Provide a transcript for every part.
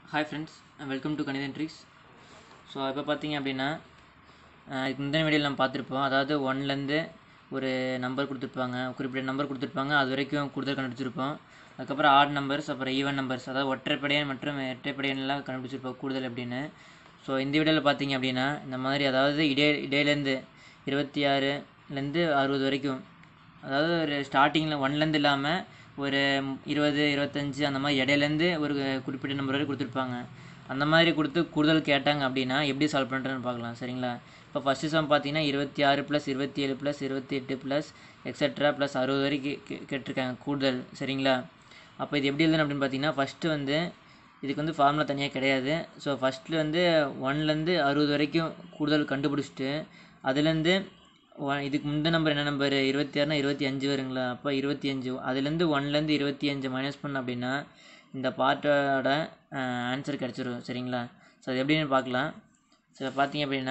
hi friends welcome to Kanithan tricks so இப்போ பார்த்தீங்க அப்படின்னா அஹ் இதுக்கு முந்தின வீடியோவில் நம்ம பார்த்துருப்போம் அதாவது ஒன்லேருந்து ஒரு நம்பர் கொடுத்துருப்பாங்க குறிப்பிட்ட நம்பர் கொடுத்துருப்பாங்க அது வரைக்கும் கூடுதல் கண்டுபிடிச்சிருப்போம் அதுக்கப்புறம் ஆட் நம்பர்ஸ் அப்புறம் ஈவன் நம்பர்ஸ் அதாவது ஒற்றைப்படையன் மற்றும் இரட்டைப்படையன்லாம் கண்டுபிடிச்சிருப்போம் கூடுதல் அப்படின்னு ஸோ இந்த வீடியோவில் பார்த்தீங்க அப்படின்னா இந்த மாதிரி அதாவது இடே இடையிலேருந்து இருபத்தி ஆறுலேருந்து அறுபது வரைக்கும் அதாவது ஒரு ஸ்டார்டிங்கில் ஒன்லேருந்து இல்லாமல் ஒரு இருபது இருபத்தஞ்சி அந்த மாதிரி இடையிலேருந்து ஒரு குறிப்பிட்ட நம்பர் வரை கொடுத்துருப்பாங்க அந்த மாதிரி கொடுத்து கூடுதல் கேட்டாங்க அப்படின்னா எப்படி சால்வ் பண்ணுறேன்னு பார்க்கலாம் சரிங்களா இப்போ ஃபஸ்ட்டு சம் பார்த்தீங்கன்னா இருபத்தி ஆறு ப்ளஸ் இருபத்தி ஏழு ப்ளஸ் இருபத்தி எட்டு ப்ளஸ் எக்ஸட்ரா ப்ளஸ் அறுபது வரைக்கும் கே கேட்டிருக்காங்க கூடுதல் சரிங்களா அப்போ இது எப்படி எழுதணும் அப்படின்னு பார்த்தீங்கன்னா ஃபஸ்ட்டு வந்து இதுக்கு வந்து ஃபார்முலா தனியாக கிடையாது ஸோ ஃபஸ்ட்டில் வந்து ஒன்லேருந்து அறுபது வரைக்கும் கூடுதல் கண்டுபிடிச்சிட்டு அதுலேருந்து ஒ- இதுக்கு முந்தின நம்பர் என்ன நம்பர் இருபத்தி ஆறுனா இருபத்தி அஞ்சு வருங்களா அப்போ இருபத்தி அஞ்சு அதுலேருந்து ஒன்லேருந்து இருபத்தி அஞ்சு மைனஸ் பண்ண அப்படின்னா இந்த பார்ட்டோட ஆன்சர் கிடச்சிரும் சரிங்களா ஸோ அது எப்படின்னு பார்க்கலாம் ஸோ பார்த்தீங்க அப்படின்னா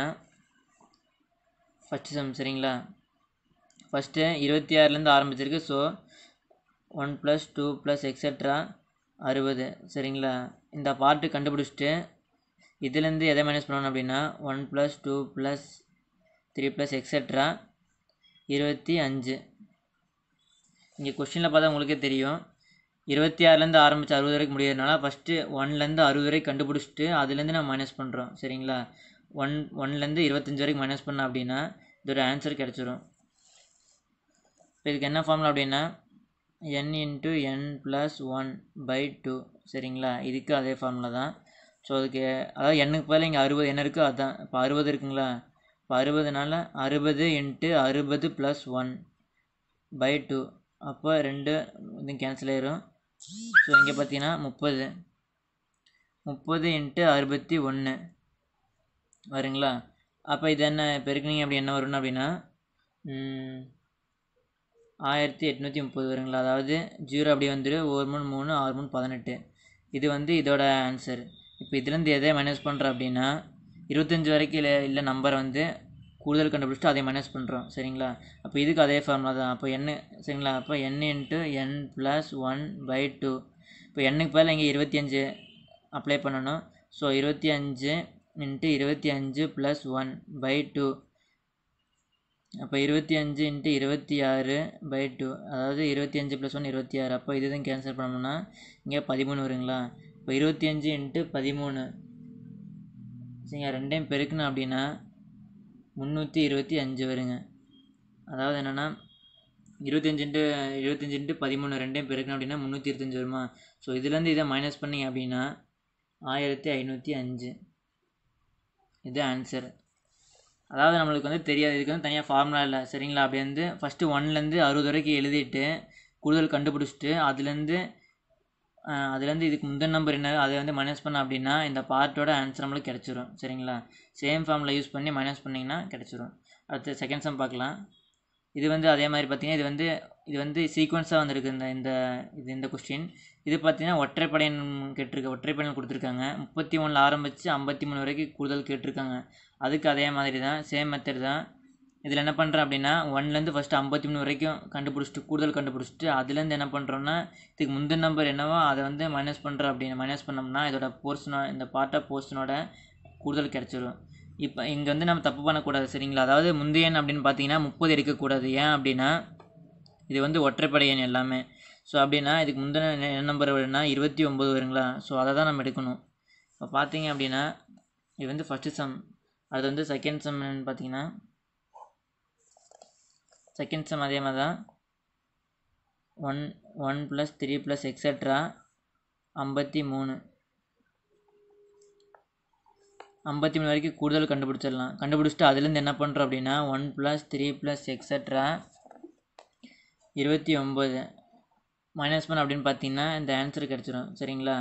ஃபஸ்ட்டு சம் சரிங்களா ஃபஸ்ட்டு இருபத்தி ஆறுலேருந்து ஆரம்பிச்சிருக்கு so one plus two plus etcetera அறுபது சரிங்களா இந்த பார்ட்டு கண்டுபிடிச்சிட்டு இதுலேருந்து எதை மைனஸ் பண்ணணும் அப்படின்னா one plus two plus three plus etcetera இருபத்தி அஞ்சு இங்கே கொஷினில் பார்த்தா உங்களுக்கே தெரியும் இருபத்தி ஆறுலேருந்து ஆரம்பித்து அறுபது வரைக்கும் முடியறதுனால ஃபஸ்ட்டு ஒன்லேருந்து அறுபது வரைக்கும் கண்டுபிடிச்சிட்டு அதுலேருந்து நம்ம மைனஸ் பண்ணுறோம் சரிங்களா ஒன் ஒன்லேருந்து இருபத்தஞ்சு வரைக்கும் மைனஸ் பண்ண அப்படின்னா இதோட ஆன்சர் கிடச்சிரும் இப்போ இதுக்கு என்ன ஃபார்முலா அப்படின்னா n into n plus one by two சரிங்களா இதுக்கு அதே ஃபார்முலா தான் ஸோ அதுக்கு அதாவது எண்ணுக்கு பதில் இங்கே அறுபது என்ன இருக்கோ அதான் இப்போ அறுபது இருக்குங்களா இப்போ அறுபதுனால அறுபது இன்ட்டு அறுபது ப்ளஸ் ஒன் பை டூ அப்போ ரெண்டு இது கேன்சல் ஆயிரும் ஸோ இங்கே பார்த்தீங்கன்னா முப்பது முப்பது இன்ட்டு அறுபத்தி ஒன்று வருங்களா அப்போ இது என்ன பெருக்குனீங்க அப்படி என்ன வரும்னு அப்படின்னா ம், ஆயிரத்தி எட்நூற்றி முப்பது வருங்களா அதாவது ஜீரோ அப்படி வந்துடும் ஒரு மூணு மூணு ஆறு மூணு பதினெட்டு இது வந்து இதோட ஆன்சர் இப்போ இதுலேருந்து எதை மைனஸ் பண்ணுறோம் அப்படின்னா இருபத்தஞ்சி வரைக்கும் இல்லை இல்லை நம்பரை வந்து கூடுதல் கண்டுபிடிச்சிட்டு அதை மைனஸ் பண்ணுறோம் சரிங்களா அப்போ இதுக்கு அதே ஃபார்முலா தான் அப்போ எண்ணு சரிங்களா அப்போ n into n plus one by two இப்போ எண்ணுக்கு பதில் இங்கே இருபத்தி அஞ்சு அப்ளை பண்ணணும் ஸோ இருபத்தி அஞ்சு இன்ட்டு இருபத்தி அஞ்சு ப்ளஸ் ஒன் பை டூ அப்போ இருபத்தி அஞ்சு இன்ட்டு இருபத்தி ஆறு பை டூ அதாவது இருபத்தி அஞ்சு ப்ளஸ் ஒன் இருபத்தி ஆறு அப்போ இதுதான் கேன்சல் பண்ணோம்னா இங்கே பதிமூணு வருங்களா இப்போ இருபத்தி அஞ்சு இன்ட்டு பதிமூணு சரிங்க ரெண்டையும் பெருக்கணும் அப்படின்னா முந்நூற்றி இருபத்தி அஞ்சு வருங்க அதாவது என்னென்னா இருபத்தஞ்சு இன்ட்டு இருபத்தஞ்சு இன்ட்டு பதிமூணு ரெண்டையும் பெருக்கணும் அப்படின்னா முந்நூற்றி இருபத்தஞ்சு வருமா ஸோ இதுலேருந்து இதை மைனஸ் பண்ணீங்க அப்படின்னா ஆயிரத்தி ஐநூற்றி அஞ்சு இது ஆன்சர் அதாவது நம்மளுக்கு வந்து தெரியாது இதுக்கு வந்து தனியாக ஃபார்முலா இல்லை சரிங்களா அப்படி வந்து ஃபஸ்ட்டு ஒன்லேருந்து அறுபது வரைக்கும் எழுதிட்டு கூடுதல் கண்டுபிடிச்சிட்டு அதுலேருந்து அஹ், அதுலேருந்து இதுக்கு முந்தின நம்பர் என்ன அதை வந்து மைனஸ் பண்ண அப்படின்னா இந்த பார்ட்டோட ஆன்சர் நம்மளுக்கு கிடச்சிரும் சரிங்களா சேம் ஃபார்முலா யூஸ் பண்ணி மைனஸ் பண்ணிங்கன்னா கிடச்சிரும் அடுத்து செகண்ட் சம் பார்க்கலாம் இது வந்து அதே மாதிரி பார்த்தீங்கன்னா இது வந்து இது வந்து சீக்வன்ஸாக வந்திருக்கு இந்த இந்த இது இந்த கொஸ்டின் இது பார்த்தீங்கன்னா ஒற்றைப்படையன் கேட்டிருக்க ஒற்றைப்படையன் கொடுத்துருக்காங்க முப்பத்தி ஒன்றில் ஆரம்பித்து ஐம்பத்தி மூணு வரைக்கும் கூடுதல் கேட்டிருக்காங்க அதுக்கு அதே மாதிரி தான் சேம் மெத்தட் தான் இதில் என்ன பண்ணுறேன் அப்படின்னா ஒன்லேருந்து ஃபஸ்ட்டு ஐம்பத்தி மூணு வரைக்கும் கண்டுபிடிச்சிட்டு கூடுதல் கண்டுபிடிச்சிட்டு அதுலேருந்து என்ன பண்ணுறோன்னா இதுக்கு முந்தின நம்பர் என்னவோ அதை வந்து மைனஸ் பண்ணுறோம் அப்படின்னு மைனஸ் பண்ணோம்னா இதோட போர்ஷனோ இந்த பார்ட் ஆஃப் போர்ஷனோட கூடுதல் கிடச்சிரும் இப்போ இங்கே வந்து நம்ம தப்பு பண்ணக்கூடாது சரிங்களா அதாவது முந்தைய எண் அப்படின்னு பார்த்தீங்கன்னா முப்பது எடுக்கக்கூடாது ஏன் அப்படின்னா இது வந்து ஒற்றைப்படை எண் எல்லாமே ஸோ அப்படின்னா இதுக்கு முந்தின என்ன- என்ன நம்பர் வருதுன்னா இருபத்தி ஒம்பது வருங்களா ஸோ அதை தான் நம்ம எடுக்கணும் இப்போ பார்த்தீங்க அப்படின்னா இது வந்து ஃபஸ்ட்டு சம் அது வந்து செகண்ட் சம் என்னன்னு பார்த்தீங்கன்னா செகண்ட் சம் அதே மாதிரி தான் one one plus three plus etcetera ஐம்பத்தி மூணு ஐம்பத்தி மூணு வரைக்கும் கூடுதல் கண்டுபிடிச்சிடலாம் கண்டுபிடிச்சிட்டு அதுலேருந்து என்ன பண்ணுறோம் அப்படின்னா one plus three plus etcetera இருபத்தி ஒம்பது மைனஸ் பண்ண அப்படின்னு பார்த்தீங்கன்னா இந்த ஆன்சர் கிடச்சிரும் சரிங்களா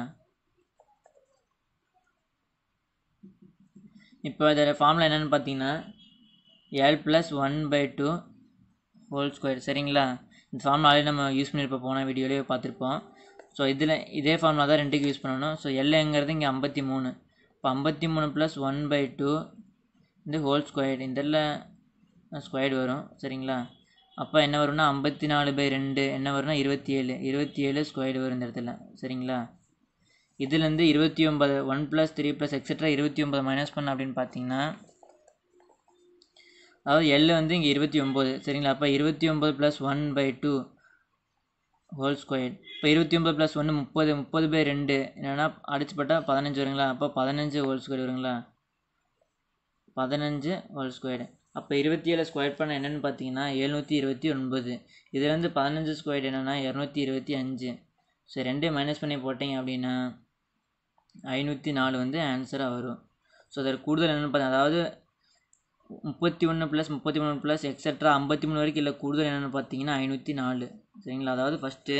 இப்போ இதோட ஃபார்முலா என்னென்னு பார்த்தீங்கன்னா l plus one by two whole square சரிங்களா இந்த ஃபார்முலா ஆல்ரெடி நம்ம யூஸ் பண்ணியிருப்போம் போன வீடியோலேயே பார்த்துருப்போம் ஸோ இதில் இதே ஃபார்முலா தான் ரெண்டுக்கு யூஸ் பண்ணணும் ஸோ எல்லுங்கிறது இங்கே ஐம்பத்தி மூணு இப்போ ஐம்பத்தி மூணு ப்ளஸ் ஒன் பை டூ இந்த ஹோல் ஸ்கொயர் இதில் ஸ்கொயர்டு வரும் சரிங்களா அப்போ என்ன வரும்னா ஐம்பத்தி நாலு பை ரெண்டு என்ன வரும்னா இருபத்தி ஏழு இருபத்தி ஏழு ஸ்கொயர்டு வரும் இந்த இடத்துல சரிங்களா இதுலேருந்து இருபத்தி ஒன்பது one plus three plus etcetera இருபத்தி ஒன்பது மைனஸ் பண்ண அப்படின்னு பார்த்தீங்கன்னா அதாவது எல் வந்து இங்கே இருபத்தி ஒம்பது சரிங்களா அப்போ இருபத்தி ஒம்பது plus one by two whole square இப்போ இருபத்தி ஒம்பது ப்ளஸ் ஒன்று முப்பது முப்பது பை ரெண்டு என்னென்னா அடிச்சு போட்டால் பதினஞ்சு வருங்களா அப்போ பதினஞ்சு ஹோல் ஸ்கொயர் வருங்களா பதினஞ்சு ஹோல் ஸ்கொயர் அப்போ இருபத்தி ஏழு ஸ்கொயர் பண்ண என்னென்னு பார்த்தீங்கன்னா எழுநூற்றி இருபத்தி ஒன்பது இதுலேருந்து பதினஞ்சு ஸ்கொயர் என்னென்னா இரநூத்தி இருபத்தி அஞ்சு ஸோ ரெண்டையும் மைனஸ் பண்ணி போட்டிங்க அப்படின்னா ஐநூற்றி நாலு வந்து ஆன்சராக வரும் ஸோ அதற்கு கூடுதல் என்னென்னு பார்த்தா அதாவது முப்பத்தி ஒன்று ப்ளஸ் முப்பத்தி மூணு ப்ளஸ் எக்ஸட்ரா ஐம்பத்தி மூணு வரைக்கும் இல்லை கூடுதல் என்னென்னு பார்த்தீங்கன்னா ஐநூற்றி நாலு சரிங்களா அதாவது ஃபஸ்ட்டு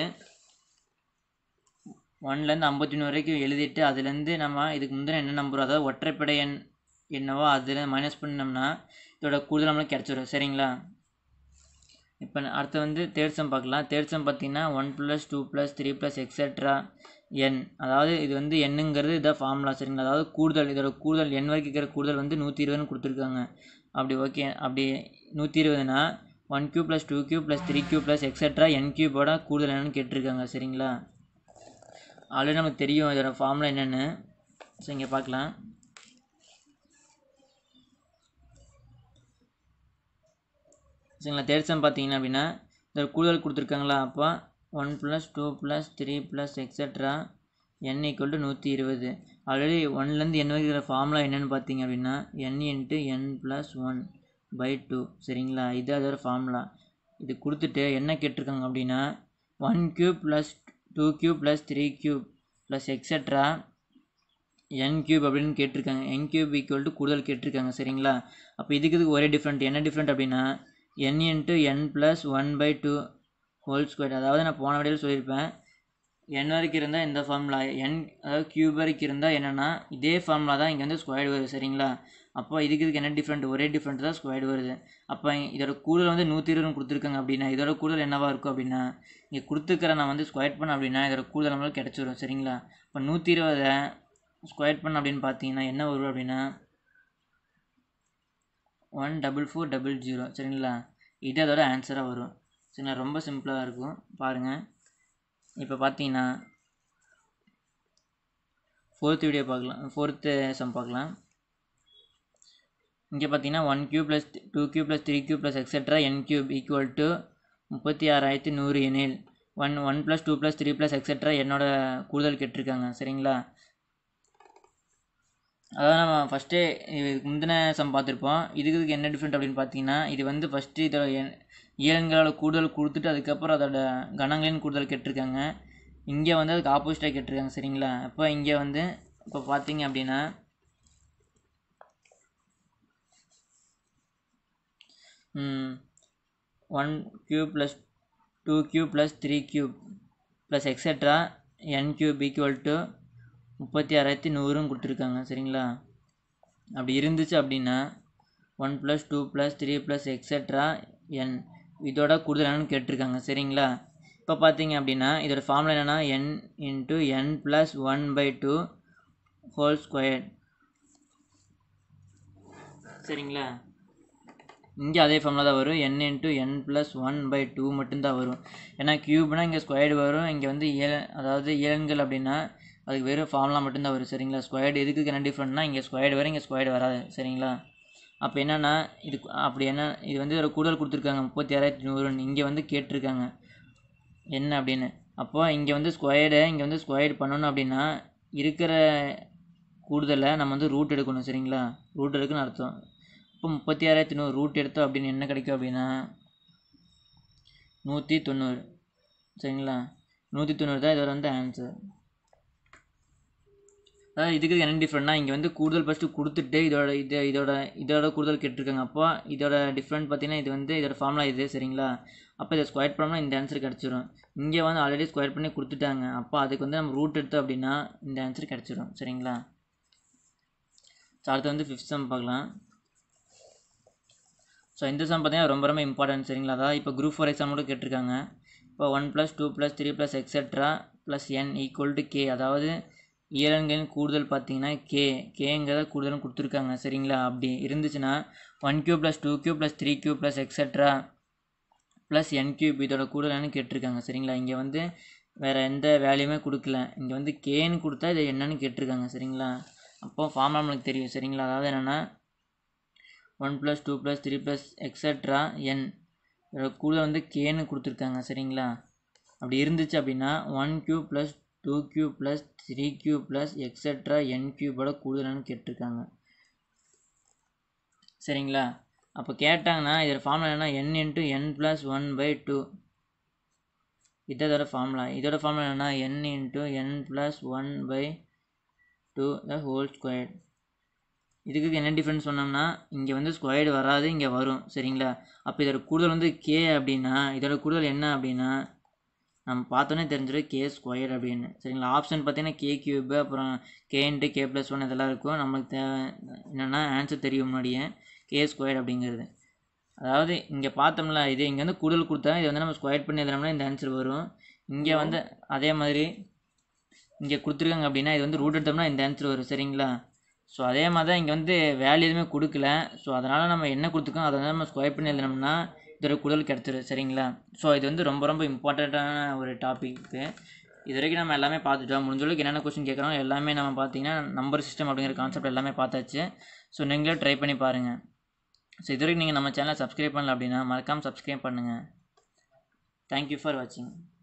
ஒன்லேருந்து ஐம்பத்தி மூணு வரைக்கும் எழுதிட்டு அதுலேருந்து நம்ம இதுக்கு முந்தின என்ன நம்பர் அதாவது ஒற்றைப்படை எண் என்னவோ அதில் மைனஸ் பண்ணோம்னா இதோட கூடுதல் நம்மளுக்கு கிடச்சிரும் சரிங்களா இப்போ அடுத்து வந்து தேர்ட் சம் பார்க்கலாம் தேர்ட் சம் பார்த்தீங்கன்னா one plus two plus three plus etcetera n அதாவது இது வந்து எண்ணுங்கிறது இதான் ஃபார்முலா சரிங்களா அதாவது கூடுதல் இதோட கூடுதல் எண் வரைக்கும் இருக்கிற கூடுதல் வந்து நூற்றி இருபதுன்னு கொடுத்துருக்காங்க அப்படி ஓகே அப்படி நூற்றி இருபதுனா one cube plus two cube plus three cube plus etcetera n கியூபோட கூடுதல் என்னன்னு கேட்டிருக்காங்க சரிங்களா ஆல்ரெடி நமக்கு தெரியும் இதோட ஃபார்முலா என்னென்னு ஸோ இங்கே பார்க்கலாம் சரிங்களா தேர்ட் சம் பார்த்தீங்கன்னா அப்படின்னா இதோட கூடுதல் கொடுத்துருக்காங்களா அப்போ one plus two plus three plus etcetera n equal to நூற்றி இருபது ஆல்ரெடி ஒன்லேருந்து என் வரைக்கிற ஃபார்முலா என்னென்னு பார்த்தீங்க அப்படின்னா n into n plus one by two சரிங்களா இது அதோட ஃபார்முலா இது கொடுத்துட்டு என்ன கேட்டிருக்காங்க அப்படின்னா one cube plus two cube plus three cube plus etcetera n cube அப்படின்னு கேட்டிருக்காங்க என் கியூப் ஈக்குவல் டு கூடுதல் கேட்டிருக்காங்க சரிங்களா அப்போ இதுக்கு இதுக்கு ஒரே டிஃப்ரெண்ட் என்ன டிஃப்ரெண்ட் அப்படின்னா n into n plus one by two whole square அதாவது நான் போன வடையில் சொல்லியிருப்பேன் என் வரைக்கும் இருந்தால் இந்த ஃபார்முலா என் அதாவது கியூப் வரைக்கும் இருந்தால் என்னென்னா இதே ஃபார்முலா தான் இங்கே வந்து ஸ்கொயர் வருது சரிங்களா அப்போ இதுக்கு இதுக்கு என்ன டிஃப்ரெண்ட் ஒரே டிஃப்ரெண்ட் தான் ஸ்கொயர் வருது அப்போ இதோட கூடுதல் வந்து நூற்றி இருபது கொடுத்துருக்காங்க அப்படின்னா இதோட கூடுதல் என்னவாக இருக்கும் அப்படின்னா இங்கே கொடுத்துருக்கிற நான் வந்து ஸ்கொயர் பண்ண அப்படின்னா இதோட கூடுதல் நம்மளுக்கு கிடச்சிரும் சரிங்களா இப்போ நூற்றி இருபதை ஸ்கொயர் பண்ண அப்படின்னு பார்த்தீங்கன்னா என்ன வரும் அப்படின்னா one double four double zero சரிங்களா இது அதோட ஆன்சராக வரும் சரிங்களா ரொம்ப சிம்பிளாக இருக்கும் பாருங்கள் இப்போ பார்த்தீங்கன்னா ஃபோர்த் வீடியோ பார்க்கலாம் ஃபோர்த்து சம் பார்க்கலாம் இங்கே பார்த்தீங்கன்னா one cube plus two cube plus three cube plus etcetera n cube equal to முப்பத்தி ஆறாயிரத்தி நூறு எனில் one one plus two plus three plus etcetera என்னோட கூடுதல் கேட்டிருக்காங்க சரிங்களா அதாவது நம்ம ஃபஸ்ட்டே இதுக்கு முந்தின சம் பார்த்துருப்போம் இதுக்கு இதுக்கு என்ன டிஃப்ரெண்ட் அப்படின்னு பார்த்தீங்கன்னா இது வந்து ஃபஸ்ட்டு இதோட எண் இயல்களோட கூடுதல் கொடுத்துட்டு அதுக்கப்புறம் அதோட கணங்களின் கூடுதல் கேட்டிருக்காங்க இங்கே வந்து அதுக்கு ஆப்போசிட்டாக கேட்டிருக்காங்க சரிங்களா அப்போ இங்கே வந்து இப்போ பார்த்தீங்க அப்படின்னா one cube plus two cube plus three cube plus etcetera n cube equal to முப்பத்தி ஆறாயிரத்தி நூறுன்னு கொடுத்துருக்காங்க சரிங்களா அப்படி இருந்துச்சு அப்படின்னா one plus two plus three plus etcetera n இதோட கூடுதல் என்னன்னு கேட்டிருக்காங்க சரிங்களா இப்போ பார்த்தீங்க அப்படின்னா இதோட ஃபார்முலா என்னென்னா n into n plus one by two whole square சரிங்களா இங்கே அதே ஃபார்முலா தான் வரும் n into n plus one by two மட்டும்தான் வரும் ஏன்னா க்யூப்னா இங்கே ஸ்கொயர்டு வரும் இங்கே வந்து ஏழ அதாவது ஏழன்கள் அப்படின்னா அதுக்கு வெறும் ஃபார்முலா மட்டும்தான் வரும் சரிங்களா ஸ்கொயர்டு எதுக்கு என்ன டிஃப்ரெண்ட்னா இங்கே ஸ்கொயர்டு வரும் இங்கே ஸ்கொயர்டு வராது சரிங்களா அப்போ என்னென்னா இது அப்படி என்ன இது வந்து ஒரு கூடுதல் கொடுத்துருக்காங்க முப்பத்தி ஆறாயிரத்தி நூறுன்னு இங்கே வந்து கேட்டிருக்காங்க என்ன அப்படின்னு அப்போ இங்கே வந்து ஸ்கொயர்டு இங்கே வந்து ஸ்கொயர்டு பண்ணணும் அப்படின்னா இருக்கிற கூடுதலை நம்ம வந்து ரூட் எடுக்கணும் சரிங்களா ரூட் எடுக்குன்னு அர்த்தம் இப்போ முப்பத்தி ஆறாயிரத்தி நூறு ரூட் எடுத்தோம் அப்படின்னு என்ன கிடைக்கும் அப்படின்னா நூற்றி தொண்ணூறு சரிங்களா நூற்றி தொண்ணூறு தான் இதோட வந்து ஆன்சர் அதாவது இதுக்கு என்ன டிஃப்ரெண்ட்னா இங்கே வந்து கூடுதல் ஃபஸ்ட்டு கொடுத்துட்டு இதோட இது இதோட இதோட கூடுதல் கேட்டிருக்காங்க அப்போ இதோட டிஃப்ரெண்ட் பார்த்தீங்கன்னா இது வந்து இதோட ஃபார்முலா இது சரிங்களா அப்போ இதை ஸ்கொயர் பண்ணோம்னா இந்த ஆன்சர் கிடச்சிரும் இங்கே வந்து ஆல்ரெடி ஸ்கொயர் பண்ணி கொடுத்துட்டாங்க அப்போ அதுக்கு வந்து நம்ம ரூட் எடுத்தோம் அப்படின்னா இந்த ஆன்சர் கிடச்சிரும் சரிங்களா ஸோ அடுத்து வந்து ஃபிஃப்த் சம் பார்க்கலாம் ஸோ இந்த சம் பார்த்தீங்கன்னா ரொம்ப ரொம்ப இம்பார்ட்டன்ட் சரிங்களா அதாவது இப்போ குரூப் ஃபோர் எக்ஸாம் கூட கேட்டிருக்காங்க இப்போ one plus two plus three plus etcetera plus n equal to k அதாவது இயலன்களின் கூடுதல் பார்த்தீங்கன்னா கே கேங்கிறத கூடுதலும் கொடுத்துருக்காங்க சரிங்களா அப்படி இருந்துச்சுன்னா one cube plus two cube plus three cube plus etcetera plus n cube இதோட கூடுதல்னு கேட்டிருக்காங்க சரிங்களா இங்கே வந்து வேறு எந்த வேல்யூமே கொடுக்கல இங்கே வந்து கேன்னு கொடுத்தா இது என்னன்னு கேட்டிருக்காங்க சரிங்களா அப்போ ஃபார்முலா நம்மளுக்கு தெரியும் சரிங்களா அதாவது என்னென்னா one plus two plus three plus etcetera n இதோட கூடுதல் வந்து கேன்னு கொடுத்துருக்காங்க சரிங்களா அப்படி இருந்துச்சு அப்படின்னா one cube plus two cube plus three cube plus etcetera n கியூபோட கூடுதல்னு கேட்டிருக்காங்க சரிங்களா அப்போ கேட்டாங்கன்னா இதோட ஃபார்முலா என்னன்னா n into n plus one by two இதோட ஃபார்முலா இதோட ஃபார்முலா என்னன்னா n into n plus one by two the whole square இதுக்கு என்ன டிஃப்ரென்ஸ் சொன்னோம்னா இங்கே வந்து ஸ்கொயர்டு வராது இங்கே வரும் சரிங்களா அப்போ இதோட கூடுதல் வந்து கே அப்படின்னா இதோட கூடுதல் என்ன அப்படின்னா நம்ம பார்த்தோன்னே தெரிஞ்சிடும் கே ஸ்கொயர் அப்படின்னு சரிங்களா ஆப்ஷன் பார்த்தீங்கன்னா கே கியூபு அப்புறம் k into k plus one இதெல்லாம் இருக்கும் நம்மளுக்கு தேவை என்னென்னா ஆன்சர் தெரியும் முன்னாடியே கே ஸ்கொயர் அப்படிங்கிறது அதாவது இங்கே பார்த்தோம்ல இது இங்கே வந்து கூடுதல் கொடுத்தா இது வந்து நம்ம ஸ்கொயர் பண்ணி எழுதினோம்னா இந்த ஆன்சர் வரும் இங்கே வந்து அதே மாதிரி இங்கே கொடுத்துருக்காங்க அப்படின்னா இது வந்து ரூட் எடுத்தோம்னா இந்த ஆன்சர் வரும் சரிங்களா ஸோ அதே மாதிரி தான் இங்கே வந்து வேல்யூ எதுவுமே கொடுக்கல ஸோ அதனால் நம்ம என்ன கொடுத்துக்கோம் அதை வந்து நம்ம ஸ்கொயர் பண்ணி எழுதினோம்னா இதோட கூடுதல் கிடச்சிரும் சரிங்களா ஸோ இது வந்து ரொம்ப ரொம்ப இம்பார்ட்டண்ட்டான ஒரு டாபிக்கு இது வரைக்கும் நம்ம எல்லாமே பார்த்துட்டோம் முடிஞ்ச அளவுக்கு என்னென்ன கொஸ்டின் கேட்குறோம் எல்லாமே நம்ம பார்த்தீங்கன்னா நம்பர் சிஸ்டம் அப்படிங்கிற கான்செப்ட் எல்லாமே பார்த்தாச்சு ஸோ நீங்களே ட்ரை பண்ணி பாருங்கள் ஸோ இது வரைக்கும் நீங்கள் நம்ம சேனலை சப்ஸ்கிரைப் பண்ணல அப்படின்னா மறக்காமல் சப்ஸ்கிரைப் பண்ணுங்கள் தேங்க்யூ ஃபார் வாட்சிங்